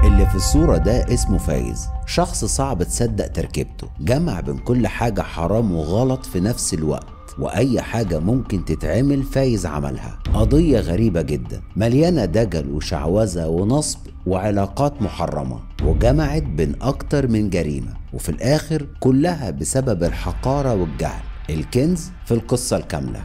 اللي في الصورة ده اسمه فايز شخص صعب تصدق تركيبته جمع بين كل حاجة حرام وغلط في نفس الوقت وأي حاجة ممكن تتعمل فايز عملها قضية غريبة جدا مليانة دجل وشعوذة ونصب وعلاقات محرمة وجمعت بين أكتر من جريمة وفي الآخر كلها بسبب الحقارة والجهل الكنز في القصة الكاملة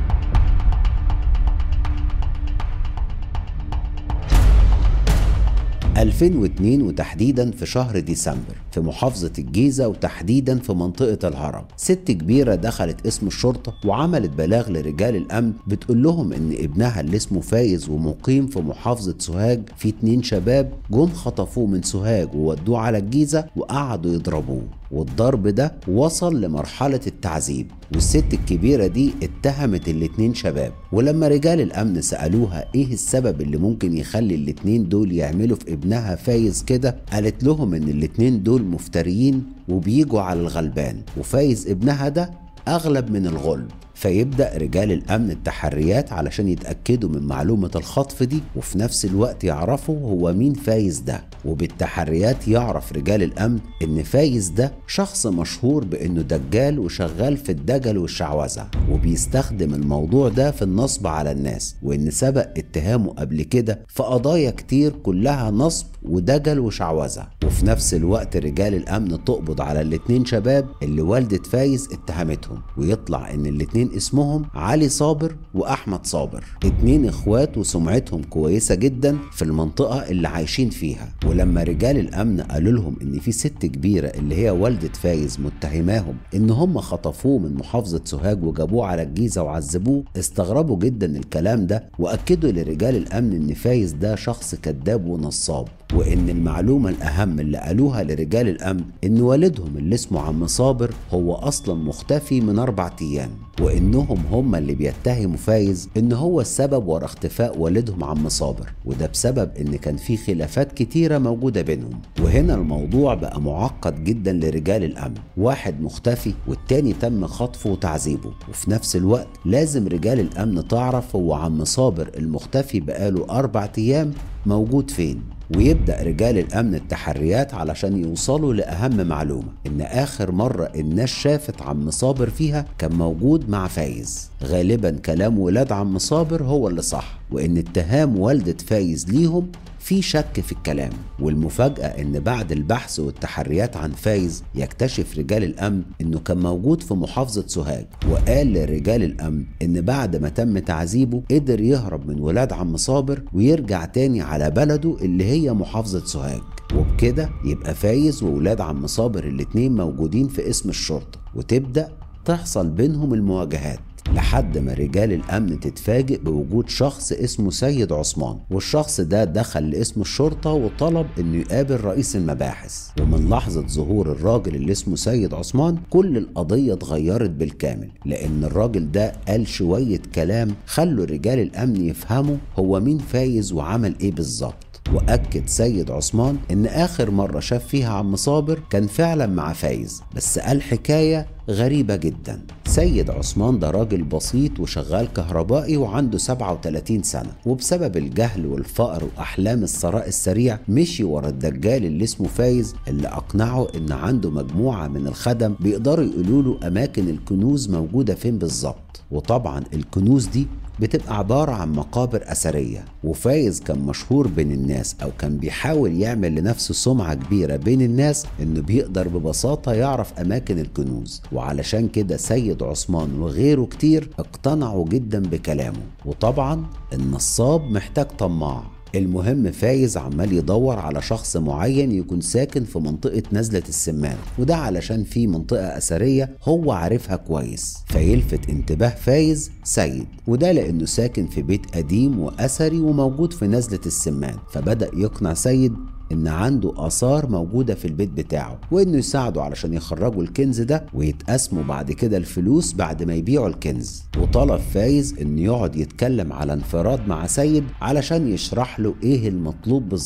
2002 وتحديدا في شهر ديسمبر في محافظة الجيزة وتحديدا في منطقة الهرم ست كبيرة دخلت اسم الشرطة وعملت بلاغ لرجال الأمن بتقول لهم إن ابنها اللي اسمه فايز ومقيم في محافظة سوهاج في اتنين شباب جم خطفوه من سوهاج وودوه على الجيزة وقعدوا يضربوه والضرب ده وصل لمرحلة التعذيب والست الكبيرة دي اتهمت الاتنين شباب ولما رجال الأمن سألوها ايه السبب اللي ممكن يخلي الاتنين دول يعملوا في ابنها فايز كده قالت لهم ان الاتنين دول مفتريين وبيجوا على الغلبان وفايز ابنها ده أغلب من الغلب فيبدأ رجال الأمن التحريات علشان يتأكدوا من معلومة الخطف دي وفي نفس الوقت يعرفوا هو مين فايز ده وبالتحريات يعرف رجال الأمن إن فايز ده شخص مشهور بإنه دجال وشغال في الدجل والشعوذة وبيستخدم الموضوع ده في النصب على الناس وإن سبق اتهامه قبل كده في قضايا كتير كلها نصب ودجل وشعوذة وفي نفس الوقت رجال الأمن تقبض على الاتنين شباب اللي والدة فايز اتهمتهم ويطلع إن الاتنين اسمهم علي صابر وأحمد صابر اتنين اخوات وسمعتهم كويسة جدا في المنطقة اللي عايشين فيها ولما رجال الأمن قالوا لهم إن في ست كبيرة اللي هي والدة فايز متهماهم إن هم خطفوه من محافظة سوهاج وجابوه على الجيزة وعذبوه استغربوا جدا الكلام ده وأكدوا لرجال الأمن إن فايز ده شخص كذاب ونصاب وإن المعلومة الأهم اللي قالوها لرجال الأمن إن والدهم اللي اسمه عم صابر هو أصلا مختفي من أربع أيام وإنهم هم اللي بيتهموا فايز إن هو السبب ورا اختفاء والدهم عم صابر وده بسبب إن كان في خلافات كتيرة موجودة بينهم وهنا الموضوع بقى معقد جدا لرجال الأمن واحد مختفي والتاني تم خطفه وتعذيبه وفي نفس الوقت لازم رجال الأمن تعرف هو عم صابر المختفي بقاله أربع أيام موجود فين ويبدأ رجال الأمن التحريات علشان يوصلوا لأهم معلومة إن آخر مرة الناس شافت عم صابر فيها كان موجود مع فايز غالبا كلام ولاد عم صابر هو اللي صح وإن اتهام والدة فايز ليهم في شك في الكلام والمفاجأة إن بعد البحث والتحريات عن فايز يكتشف رجال الأمن إنه كان موجود في محافظة سوهاج وقال لرجال الأمن إن بعد ما تم تعذيبه قدر يهرب من ولاد عم صابر ويرجع تاني على بلده اللي هي محافظة سوهاج وبكده يبقى فايز وولاد عم صابر الاتنين موجودين في اسم الشرطة وتبدأ تحصل بينهم المواجهات لحد ما رجال الامن تتفاجئ بوجود شخص اسمه سيد عثمان والشخص ده دخل لاسم الشرطه وطلب انه يقابل رئيس المباحث ومن لحظه ظهور الراجل اللي اسمه سيد عثمان كل القضيه اتغيرت بالكامل لان الراجل ده قال شويه كلام خلوا رجال الامن يفهموا هو مين فايز وعمل ايه بالظبط واكد سيد عثمان ان اخر مره شاف فيها عم صابر كان فعلا مع فايز بس قال حكايه غريبه جدا سيد عثمان ده راجل بسيط وشغال كهربائي وعنده 37 سنه وبسبب الجهل والفقر واحلام الثراء السريع مشي ورا الدجال اللي اسمه فايز اللي اقنعه ان عنده مجموعه من الخدم بيقدروا يقولوا له اماكن الكنوز موجوده فين بالظبط وطبعا الكنوز دي بتبقى عبارة عن مقابر أثرية وفايز كان مشهور بين الناس أو كان بيحاول يعمل لنفسه سمعة كبيرة بين الناس إنه بيقدر ببساطة يعرف أماكن الكنوز وعلشان كده سيد عثمان وغيره كتير اقتنعوا جدا بكلامه وطبعا النصاب محتاج طماع المهم فايز عمال يدور على شخص معين يكون ساكن في منطقة نزلة السمان وده علشان في منطقة أثرية هو عارفها كويس فيلفت انتباه فايز سيد وده لأنه ساكن في بيت قديم وأثري وموجود في نزلة السمان فبدأ يقنع سيد ان عنده اثار موجوده في البيت بتاعه وانه يساعده علشان يخرجوا الكنز ده ويتقسموا بعد كده الفلوس بعد ما يبيعوا الكنز وطلب فايز انه يقعد يتكلم على انفراد مع سيد علشان يشرح له ايه المطلوب بالظبط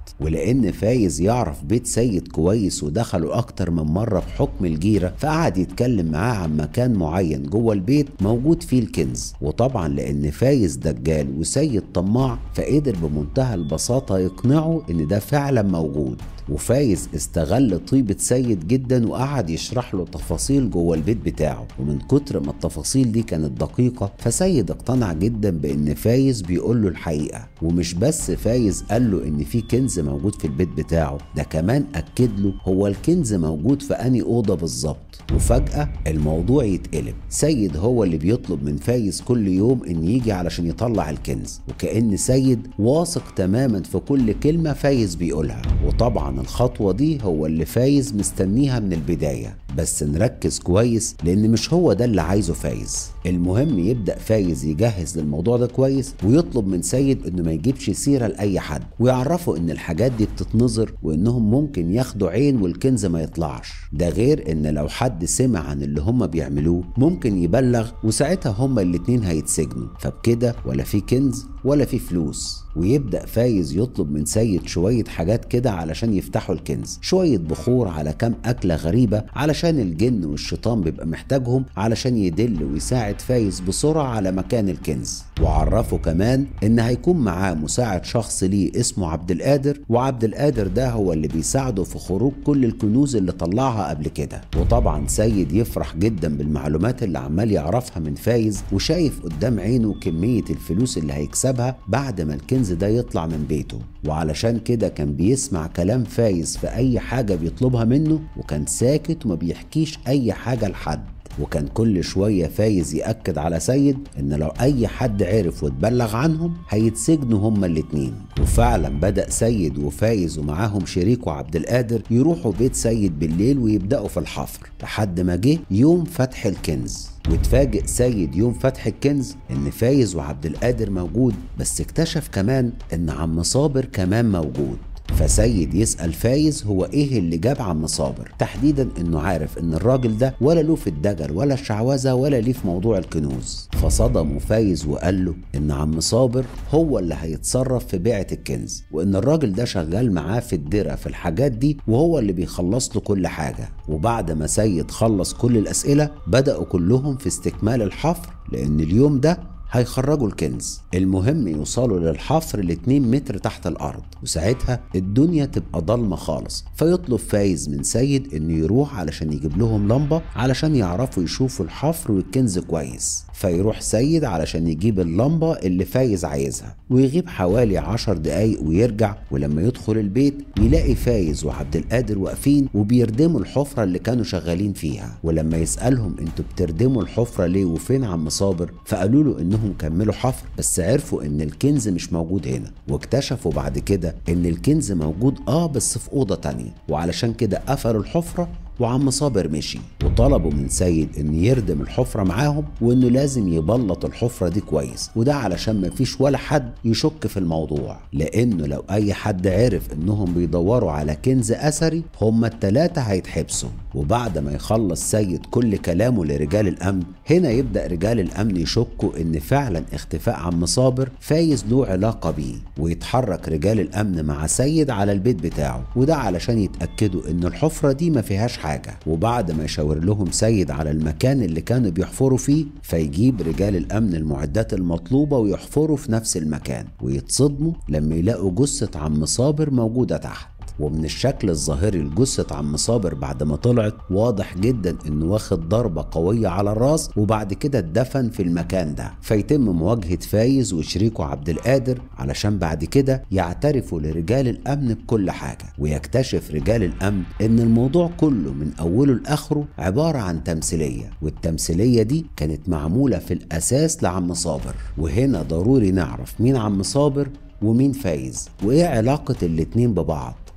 ولان فايز يعرف بيت سيد كويس ودخلوا اكتر من مره بحكم الجيره فقعد يتكلم معاه عن مكان معين جوه البيت موجود فيه الكنز وطبعا لان فايز دجال وسيد طماع فقدر بمنتهى البساطه يقنعه ان ده فعلا موجود وفايز استغل طيبة سيد جدا وقعد يشرح له تفاصيل جوه البيت بتاعه ومن كتر ما التفاصيل دي كانت دقيقة فسيد اقتنع جدا بان فايز بيقول له الحقيقة ومش بس فايز قال له ان في كنز موجود في البيت بتاعه ده كمان اكد له هو الكنز موجود في اني اوضة بالظبط وفجأة الموضوع يتقلب سيد هو اللي بيطلب من فايز كل يوم ان يجي علشان يطلع الكنز وكأن سيد واثق تماما في كل كلمة فايز بيقولها وطبعا الخطوة دي هو اللي فايز مستنيها من البداية بس نركز كويس لان مش هو ده اللي عايزه فايز المهم يبدأ فايز يجهز للموضوع ده كويس ويطلب من سيد انه ما يجيبش سيرة لأي حد ويعرفوا ان الحاجات دي بتتنظر وانهم ممكن ياخدوا عين والكنز ما يطلعش ده غير ان لو حد سمع عن اللي هم بيعملوه ممكن يبلغ وساعتها هما الاتنين هيتسجنوا فبكده ولا في كنز ولا في فلوس ويبدأ فايز يطلب من سيد شوية حاجات كده علشان يفتحوا الكنز شوية بخور على كام أكلة غريبة علشان الجن والشيطان بيبقى محتاجهم علشان يدل ويساعد فايز بسرعة على مكان الكنز وعرفه كمان ان هيكون معاه مساعد شخص ليه اسمه عبد القادر وعبد القادر ده هو اللي بيساعده في خروج كل الكنوز اللي طلعها قبل كده وطبعا سيد يفرح جدا بالمعلومات اللي عمال يعرفها من فايز وشايف قدام عينه كمية الفلوس اللي هيكسبها بعد ما الكنز ده يطلع من بيته وعلشان كده كان بيسمع كلام فايز في اي حاجة بيطلبها منه وكان ساكت وما بيحكيش اي حاجة لحد وكان كل شوية فايز يأكد على سيد إن لو أي حد عرف واتبلغ عنهم هيتسجنوا هما الاتنين وفعلا بدأ سيد وفايز ومعاهم شريكه عبد القادر يروحوا بيت سيد بالليل ويبدأوا في الحفر لحد ما جه يوم فتح الكنز واتفاجئ سيد يوم فتح الكنز ان فايز وعبد القادر موجود بس اكتشف كمان ان عم صابر كمان موجود فسيد يسأل فايز هو ايه اللي جاب عم صابر تحديدا انه عارف ان الراجل ده ولا له في الدجل ولا الشعوذة ولا ليه في موضوع الكنوز فصدمه فايز وقال له ان عم صابر هو اللي هيتصرف في بيعة الكنز وان الراجل ده شغال معاه في الدرة في الحاجات دي وهو اللي بيخلص له كل حاجة وبعد ما سيد خلص كل الاسئلة بدأوا كلهم في استكمال الحفر لان اليوم ده هيخرجوا الكنز المهم يوصلوا للحفر ل 2 متر تحت الارض وساعتها الدنيا تبقى ضلمه خالص فيطلب فايز من سيد انه يروح علشان يجيب لهم لمبه علشان يعرفوا يشوفوا الحفر والكنز كويس فيروح سيد علشان يجيب اللمبة اللي فايز عايزها ويغيب حوالي عشر دقايق ويرجع ولما يدخل البيت يلاقي فايز وعبد القادر واقفين وبيردموا الحفرة اللي كانوا شغالين فيها ولما يسألهم انتوا بتردموا الحفرة ليه وفين عم صابر فقالوا له انهم كملوا حفر بس عرفوا ان الكنز مش موجود هنا واكتشفوا بعد كده ان الكنز موجود اه بس في أوضة تانية وعلشان كده قفلوا الحفرة وعم صابر مشي وطلبوا من سيد ان يردم الحفره معاهم وانه لازم يبلط الحفره دي كويس وده علشان ما فيش ولا حد يشك في الموضوع لانه لو اي حد عرف انهم بيدوروا على كنز اثري هما التلاته هيتحبسوا وبعد ما يخلص سيد كل كلامه لرجال الامن هنا يبدا رجال الامن يشكوا ان فعلا اختفاء عم صابر فايز له علاقه بيه ويتحرك رجال الامن مع سيد على البيت بتاعه وده علشان يتاكدوا ان الحفره دي ما فيهاش حاجه وبعد ما يشاور لهم سيد على المكان اللي كانوا بيحفروا فيه فيجيب رجال الامن المعدات المطلوبه ويحفروا في نفس المكان ويتصدموا لما يلاقوا جثه عم صابر موجوده تحت ومن الشكل الظاهري لجثة عم صابر بعد ما طلعت واضح جدا انه واخد ضربة قوية على الراس وبعد كده اتدفن في المكان ده فيتم مواجهة فايز وشريكه عبد القادر علشان بعد كده يعترفوا لرجال الامن بكل حاجة ويكتشف رجال الامن ان الموضوع كله من اوله لاخره عبارة عن تمثيلية والتمثيلية دي كانت معمولة في الاساس لعم صابر وهنا ضروري نعرف مين عم صابر ومين فايز وايه علاقة الاتنين ببعض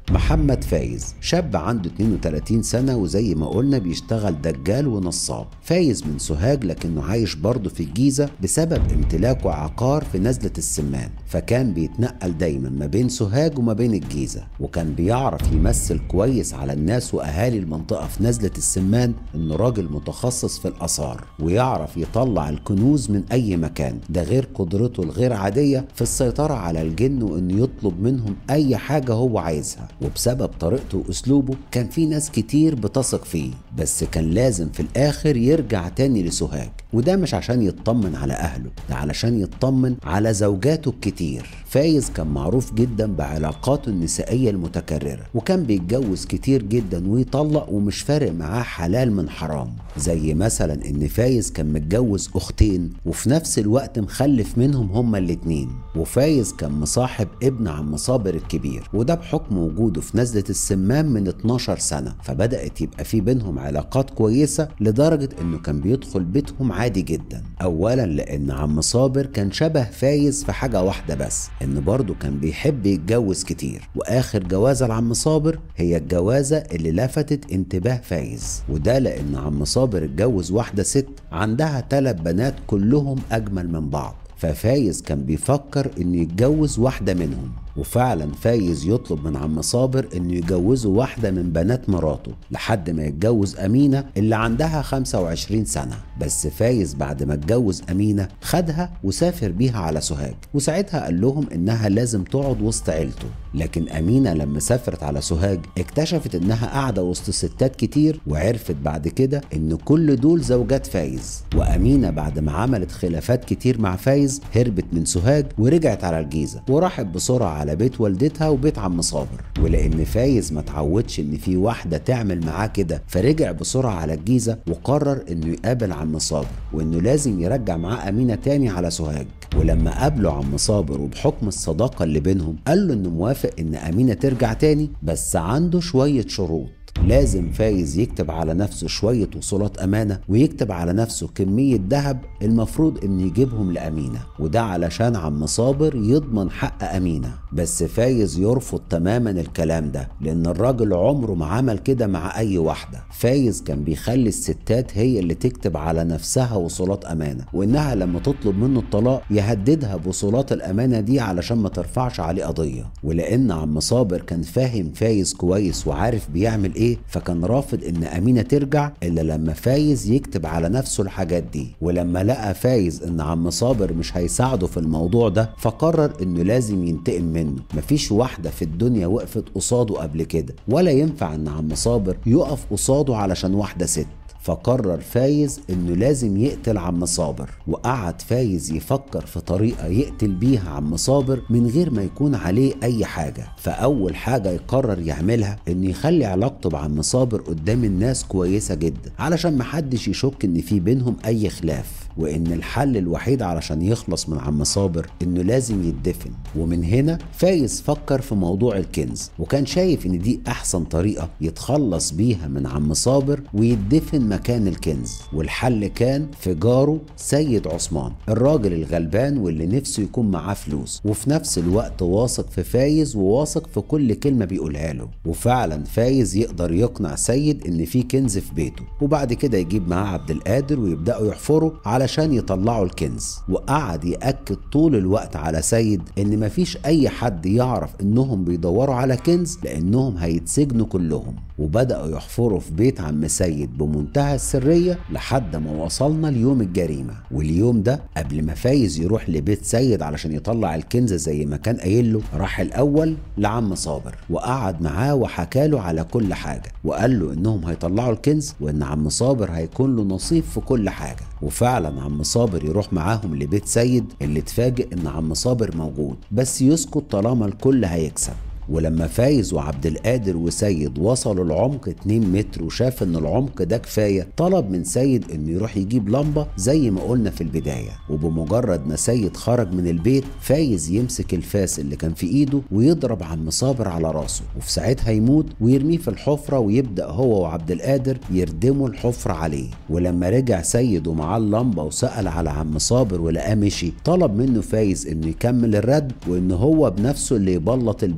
محمد فايز شاب عنده 32 سنة وزي ما قلنا بيشتغل دجال ونصاب فايز من سوهاج لكنه عايش برضه في الجيزة بسبب امتلاكه عقار في نزلة السمان فكان بيتنقل دايما ما بين سوهاج وما بين الجيزة وكان بيعرف يمثل كويس على الناس وأهالي المنطقة في نزلة السمان إنه راجل متخصص في الآثار ويعرف يطلع الكنوز من أي مكان ده غير قدرته الغير عادية في السيطرة على الجن وإنه يطلب منهم أي حاجة هو عايزها وبسبب طريقته وأسلوبه كان في ناس كتير بتثق فيه بس كان لازم في الآخر يرجع تاني لسوهاج وده مش عشان يطمن على أهله ده علشان يطمن على زوجاته الكتير فايز كان معروف جدا بعلاقاته النسائية المتكررة وكان بيتجوز كتير جدا ويطلق ومش فارق معاه حلال من حرام زي مثلا ان فايز كان متجوز اختين وفي نفس الوقت مخلف منهم هما الاتنين وفايز كان مصاحب ابن عم صابر الكبير وده بحكم وجوده في نزلة السمان من 12 سنة فبدأت يبقى في بينهم علاقات كويسة لدرجة انه كان بيدخل بيتهم عادي جدا اولا لان عم صابر كان شبه فايز في حاجة واحدة بس ان برضه كان بيحب يتجوز كتير واخر جوازة لعم صابر هي الجوازة اللي لفتت انتباه فايز وده لان عم صابر اتجوز واحدة ست عندها ثلاث بنات كلهم اجمل من بعض ففايز كان بيفكر انه يتجوز واحدة منهم وفعلا فايز يطلب من عم صابر انه يجوزه واحدة من بنات مراته لحد ما يتجوز أمينة اللي عندها 25 سنة بس فايز بعد ما اتجوز أمينة خدها وسافر بيها على سوهاج وساعتها قال لهم انها لازم تقعد وسط عيلته لكن أمينة لما سافرت على سوهاج اكتشفت انها قاعدة وسط ستات كتير وعرفت بعد كده ان كل دول زوجات فايز وأمينة بعد ما عملت خلافات كتير مع فايز هربت من سوهاج ورجعت على الجيزة وراحت بسرعة على بيت والدتها وبيت عم صابر ولان فايز ما تعودش ان في واحده تعمل معاه كده فرجع بسرعه على الجيزه وقرر انه يقابل عم صابر وانه لازم يرجع معاه امينه تاني على سوهاج ولما قابله عم صابر وبحكم الصداقه اللي بينهم قال له انه موافق ان امينه ترجع تاني بس عنده شويه شروط لازم فايز يكتب على نفسه شوية وصولات أمانة ويكتب على نفسه كمية ذهب المفروض إن يجيبهم لأمينة وده علشان عم صابر يضمن حق أمينة بس فايز يرفض تماما الكلام ده لأن الراجل عمره ما عمل كده مع أي واحدة فايز كان بيخلي الستات هي اللي تكتب على نفسها وصولات أمانة وإنها لما تطلب منه الطلاق يهددها بوصولات الأمانة دي علشان ما ترفعش عليه قضية ولأن عم صابر كان فاهم فايز كويس وعارف بيعمل إيه فكان رافض ان امينه ترجع الا لما فايز يكتب على نفسه الحاجات دي ولما لقى فايز ان عم صابر مش هيساعده في الموضوع ده فقرر انه لازم ينتقم منه مفيش واحده في الدنيا وقفت قصاده قبل كده ولا ينفع ان عم صابر يقف قصاده علشان واحده ست فقرر فايز انه لازم يقتل عم صابر وقعد فايز يفكر في طريقه يقتل بيها عم صابر من غير ما يكون عليه اي حاجه فاول حاجه يقرر يعملها انه يخلي علاقته بعم صابر قدام الناس كويسه جدا علشان محدش يشك ان في بينهم اي خلاف وان الحل الوحيد علشان يخلص من عم صابر انه لازم يدفن ومن هنا فايز فكر في موضوع الكنز وكان شايف ان دي احسن طريقه يتخلص بيها من عم صابر ويدفن مكان الكنز والحل كان في جاره سيد عثمان الراجل الغلبان واللي نفسه يكون معاه فلوس وفي نفس الوقت واثق في فايز وواثق في كل كلمه بيقولها له وفعلا فايز يقدر يقنع سيد ان في كنز في بيته وبعد كده يجيب معاه عبد القادر ويبداوا يحفروا علشان يطلعوا الكنز وقعد ياكد طول الوقت على سيد ان مفيش اي حد يعرف انهم بيدوروا على كنز لانهم هيتسجنوا كلهم وبداوا يحفروا في بيت عم سيد بمنتهى السريه لحد ما وصلنا ليوم الجريمه واليوم ده قبل ما فايز يروح لبيت سيد علشان يطلع الكنز زي ما كان قايل له راح الاول لعم صابر وقعد معاه وحكى له على كل حاجه وقال له انهم هيطلعوا الكنز وان عم صابر هيكون له نصيب في كل حاجه وفعلا عم صابر يروح معاهم لبيت سيد اللي اتفاجئ ان عم صابر موجود بس يسكت طالما الكل هيكسب ولما فايز وعبد القادر وسيد وصلوا لعمق 2 متر وشاف ان العمق ده كفايه طلب من سيد انه يروح يجيب لمبه زي ما قلنا في البدايه وبمجرد ما سيد خرج من البيت فايز يمسك الفاس اللي كان في ايده ويضرب عم صابر على راسه وفي ساعتها يموت ويرميه في الحفره ويبدا هو وعبد القادر يردموا الحفره عليه ولما رجع سيد ومعاه اللمبه وسال على عم صابر ولقاه مشي طلب منه فايز انه يكمل الرد وان هو بنفسه اللي يبلط البيت بتاعه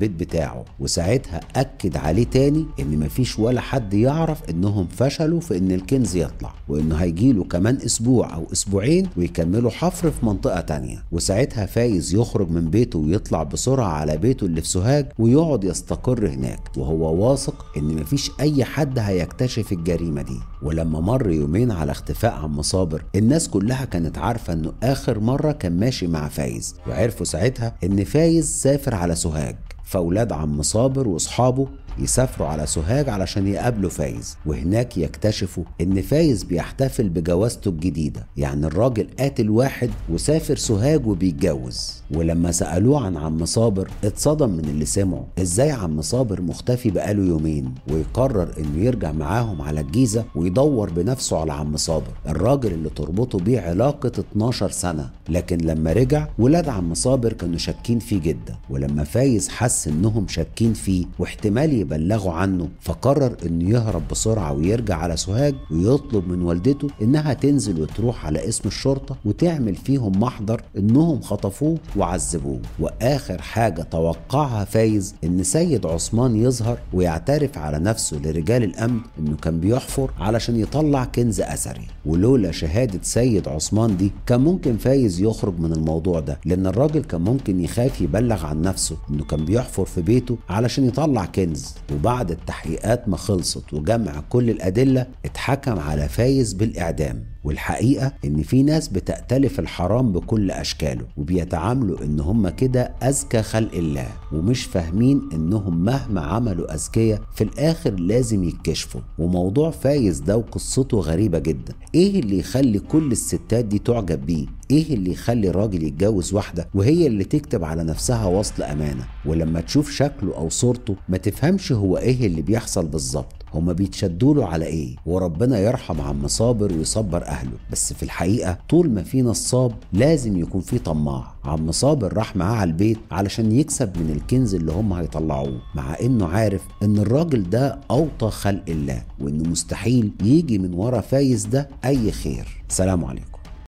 بتاعه وساعتها اكد عليه تاني ان مفيش ولا حد يعرف انهم فشلوا في ان الكنز يطلع وانه هيجيله كمان اسبوع او اسبوعين ويكملوا حفر في منطقة تانية وساعتها فايز يخرج من بيته ويطلع بسرعة على بيته اللي في سوهاج ويقعد يستقر هناك وهو واثق ان مفيش اي حد هيكتشف الجريمة دي ولما مر يومين على اختفاء عم صابر الناس كلها كانت عارفة انه اخر مرة كان ماشي مع فايز وعرفوا ساعتها ان فايز سافر على سوهاج فاولاد عم صابر واصحابه يسافروا على سوهاج علشان يقابلوا فايز وهناك يكتشفوا ان فايز بيحتفل بجوازته الجديدة يعني الراجل قاتل واحد وسافر سوهاج وبيتجوز ولما سألوه عن عم صابر اتصدم من اللي سمعه ازاي عم صابر مختفي بقاله يومين ويقرر انه يرجع معاهم على الجيزة ويدور بنفسه على عم صابر الراجل اللي تربطه بيه علاقة 12 سنة لكن لما رجع ولاد عم صابر كانوا شاكين فيه جدا ولما فايز حس انهم شاكين فيه واحتمال يبلغوا عنه فقرر انه يهرب بسرعة ويرجع على سوهاج ويطلب من والدته انها تنزل وتروح على اسم الشرطة وتعمل فيهم محضر انهم خطفوه وعذبوه واخر حاجة توقعها فايز ان سيد عثمان يظهر ويعترف على نفسه لرجال الامن انه كان بيحفر علشان يطلع كنز اثري ولولا شهادة سيد عثمان دي كان ممكن فايز يخرج من الموضوع ده لان الراجل كان ممكن يخاف يبلغ عن نفسه انه كان بيحفر في بيته علشان يطلع كنز وبعد التحقيقات ما خلصت وجمع كل الأدلة اتحكم على فايز بالإعدام والحقيقة إن في ناس بتأتلف الحرام بكل أشكاله وبيتعاملوا إن هم كده أذكى خلق الله ومش فاهمين إنهم مهما عملوا أذكية في الآخر لازم يتكشفوا وموضوع فايز ده وقصته غريبة جدا إيه اللي يخلي كل الستات دي تعجب بيه ايه اللي يخلي راجل يتجوز واحدة وهي اللي تكتب على نفسها وصل امانة ولما تشوف شكله او صورته ما تفهمش هو ايه اللي بيحصل بالظبط هما بيتشدوا له على ايه وربنا يرحم عم صابر ويصبر اهله بس في الحقيقه طول ما في نصاب لازم يكون في طماع عم صابر راح معاه على البيت علشان يكسب من الكنز اللي هم هيطلعوه مع انه عارف ان الراجل ده اوطى خلق الله وانه مستحيل يجي من ورا فايز ده اي خير سلام عليكم